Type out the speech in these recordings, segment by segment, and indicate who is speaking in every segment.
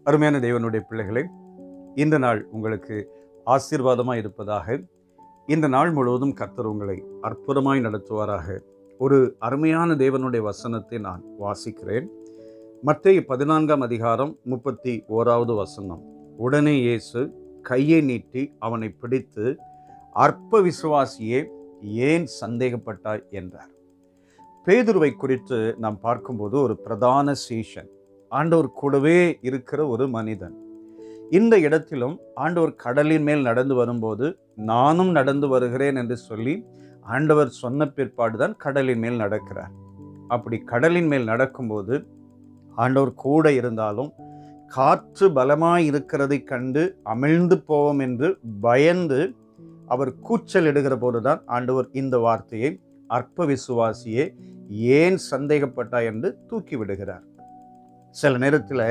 Speaker 1: அருமையான தேவனுடைய பிள்ளைகளே இந்த நாள் உங்களுக்கு ஆசீர்வாதமாக இருப்பதாக இந்த நாள் முழுவதும் கர்த்தர் உங்களை அற்புதமாய் நடத்துவாராக ஒரு அருமையான தேவனுடைய வசனத்தை நான் வாசிக்கிறேன் மத்திய பதினான்காம் அதிகாரம் முப்பத்தி ஓராவது வசனம் உடனே இயேசு கையை நீட்டி அவனை பிடித்து அற்ப விசுவாசியே ஏன் சந்தேகப்பட்டாய் என்றார் பேதுருவை குறித்து நாம் பார்க்கும்போது ஒரு பிரதான சீஷன் ஆண்டவர் கூடவே இருக்கிற ஒரு மனிதன் இந்த இடத்திலும் ஆண்டவர் கடலின் மேல் நடந்து வரும்போது நானும் நடந்து வருகிறேன் என்று சொல்லி ஆண்டவர் சொன்ன பிற்பாடு தான் கடலின் மேல் நடக்கிறார் அப்படி கடலின் மேல் நடக்கும்போது ஆண்டவர் கூட இருந்தாலும் காற்று பலமாய் இருக்கிறதை கண்டு அமிழ்ந்து போவோம் என்று பயந்து அவர் கூச்சல் இடுகிற போதுதான் ஆண்டவர் இந்த வார்த்தையை அற்ப விசுவாசியே ஏன் சந்தேகப்பட்டாய் என்று தூக்கி விடுகிறார் சில நேரத்தில்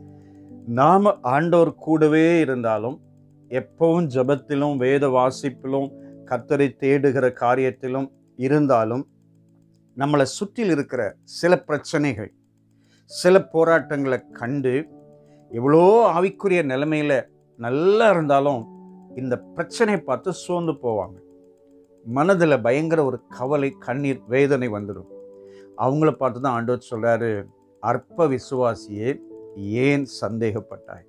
Speaker 1: நாம் ஆண்டவர் கூடவே இருந்தாலும் எப்பவும் ஜபத்திலும் வேத வாசிப்பிலும் கத்தரை தேடுகிற காரியத்திலும் இருந்தாலும் நம்மளை சுற்றில் இருக்கிற சில பிரச்சனைகள் சில போராட்டங்களை கண்டு எவ்வளோ ஆவிக்குரிய நிலைமையில் நல்லா இருந்தாலும் இந்த பிரச்சனையை பார்த்து சோர்ந்து போவாங்க மனதில் பயங்கர ஒரு கவலை கண்ணீர் வேதனை வந்துடும் அவங்கள பார்த்து தான் ஆண்டவர் சொல்கிறாரு அற்ப விசுவாசியே ஏன் சந்தேகப்பட்டாய்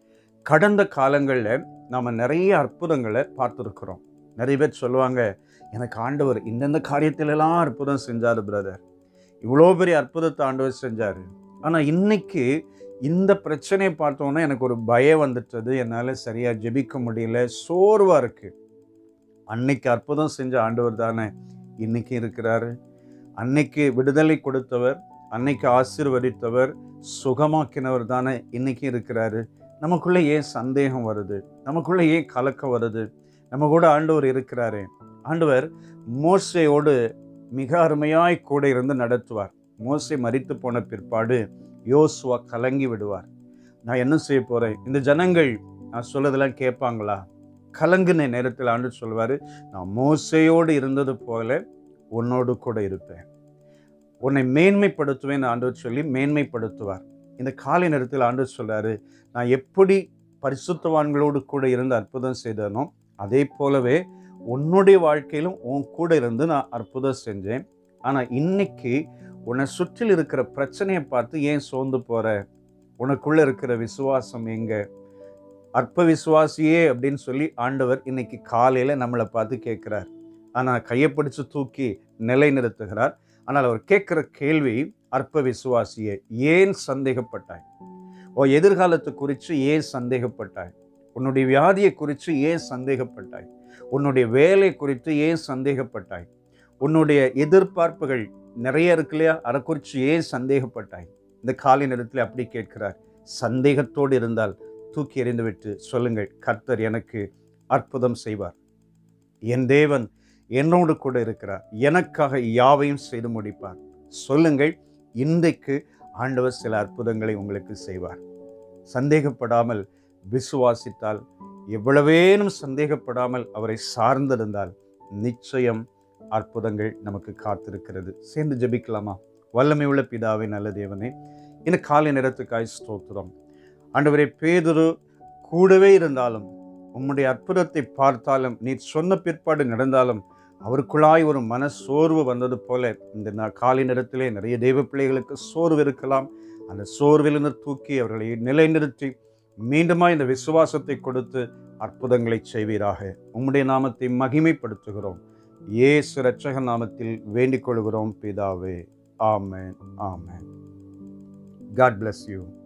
Speaker 1: கடந்த காலங்களில் நாம் நிறைய அற்புதங்களை பார்த்துருக்குறோம் நிறைய பேர் சொல்லுவாங்க எனக்கு ஆண்டவர் இந்தந்த காரியத்திலெல்லாம் அற்புதம் செஞ்சார் பிரதர் இவ்வளோ பெரிய அற்புதத்தை ஆண்டவர் செஞ்சார் ஆனால் இன்னைக்கு இந்த பிரச்சனையை பார்த்தோன்னே எனக்கு ஒரு பயம் வந்துட்டது என்னால் சரியாக ஜெபிக்க முடியல சோர்வாக இருக்குது அன்னைக்கு அற்புதம் செஞ்ச ஆண்டவர் தானே இன்னைக்கு இருக்கிறாரு அன்னைக்கு விடுதலை கொடுத்தவர் அன்னைக்கு ஆசீர்வதித்தவர் சுகமாக்கினவர் தானே இன்னைக்கு இருக்கிறாரு நமக்குள்ளே ஏன் சந்தேகம் வருது நமக்குள்ளே ஏன் கலக்கம் வருது நம்ம கூட ஆண்டவர் இருக்கிறாரு ஆண்டவர் மோசையோடு மிக அருமையாய் கூட இருந்து நடத்துவார் மோசை மறித்து போன பிற்பாடு யோசுவா கலங்கி விடுவார் நான் என்ன செய்ய போகிறேன் இந்த ஜனங்கள் நான் சொல்லதெல்லாம் கேட்பாங்களா கலங்குன நேரத்தில் ஆண்டு சொல்வார் நான் மோசையோடு இருந்தது போல உன்னோடு கூட இருப்பேன் உன்னை மேன்மைப்படுத்துவேன் ஆண்டவர் சொல்லி மேன்மைப்படுத்துவார் இந்த காலை நேரத்தில் ஆண்டு சொல்றாரு நான் எப்படி பரிசுத்தவான்களோடு கூட இருந்து அற்புதம் செய்தனோ அதே போலவே உன்னுடைய வாழ்க்கையிலும் உன் கூட இருந்து நான் அற்புதம் செஞ்சேன் ஆனால் இன்னைக்கு உன்னை சுற்றில் இருக்கிற பிரச்சனையை பார்த்து ஏன் சோர்ந்து போற உனக்குள்ள இருக்கிற விசுவாசம் எங்க அற்ப விசுவாசியே அப்படின்னு சொல்லி ஆண்டவர் இன்னைக்கு காலையில் நம்மளை பார்த்து கேட்குறார் ஆனால் கையை பிடிச்சு தூக்கி நிலைநிறுத்துகிறார் ஆனால் அவர் கேட்குற கேள்வி அற்ப விசுவாசியே ஏன் சந்தேகப்பட்டாய் ஓ எதிர்காலத்தை குறித்து ஏன் சந்தேகப்பட்டாய் உன்னுடைய வியாதியை குறித்து ஏன் சந்தேகப்பட்டாய் உன்னுடைய வேலை குறித்து ஏன் சந்தேகப்பட்டாய் உன்னுடைய எதிர்பார்ப்புகள் நிறைய இருக்கு இல்லையா அதை குறித்து ஏன் சந்தேகப்பட்டாய் இந்த காலை நேரத்தில் அப்படி கேட்கிறார் சந்தேகத்தோடு இருந்தால் தூக்கி எறிந்துவிட்டு சொல்லுங்கள் கர்த்தர் எனக்கு அற்புதம் செய்வார் என் தேவன் என்னோடு கூட இருக்கிறார் எனக்காக யாவையும் செய்து முடிப்பார் சொல்லுங்கள் இன்றைக்கு ஆண்டவர் சில அற்புதங்களை உங்களுக்கு செய்வார் சந்தேகப்படாமல் விசுவாசித்தால் எவ்வளவேனும் சந்தேகப்படாமல் அவரை சார்ந்திருந்தால் நிச்சயம் அற்புதங்கள் நமக்கு காத்திருக்கிறது சேர்ந்து ஜெபிக்கலாமா வல்லமை உள்ள பிதாவே நல்ல தேவனே இந்த காலை நேரத்துக்காய் ஸ்தோத்திரம் ஆண்டவரே பேதுரு கூடவே இருந்தாலும் உம்முடைய அற்புதத்தை பார்த்தாலும் நீர் சொன்ன பிற்பாடு நடந்தாலும் அவருக்குள்ளாய் ஒரு மன சோர்வு வந்தது போல இந்த நா- காலை நேரத்திலே நிறைய தெய்வ பிள்ளைகளுக்கு சோர்வு இருக்கலாம் அந்த சோர்விலிருந்து தூக்கி அவர்களை நிலைநிறுத்தி மீண்டுமா இந்த விசுவாசத்தை கொடுத்து அற்புதங்களை செய்வீராக உம்முடைய நாமத்தை மகிமைப்படுத்துகிறோம் இயேசு இரட்சக நாமத்தில் வேண்டிக் கொள்கிறோம் பிதாவே ஆமென் ஆமென் காட் bless யூ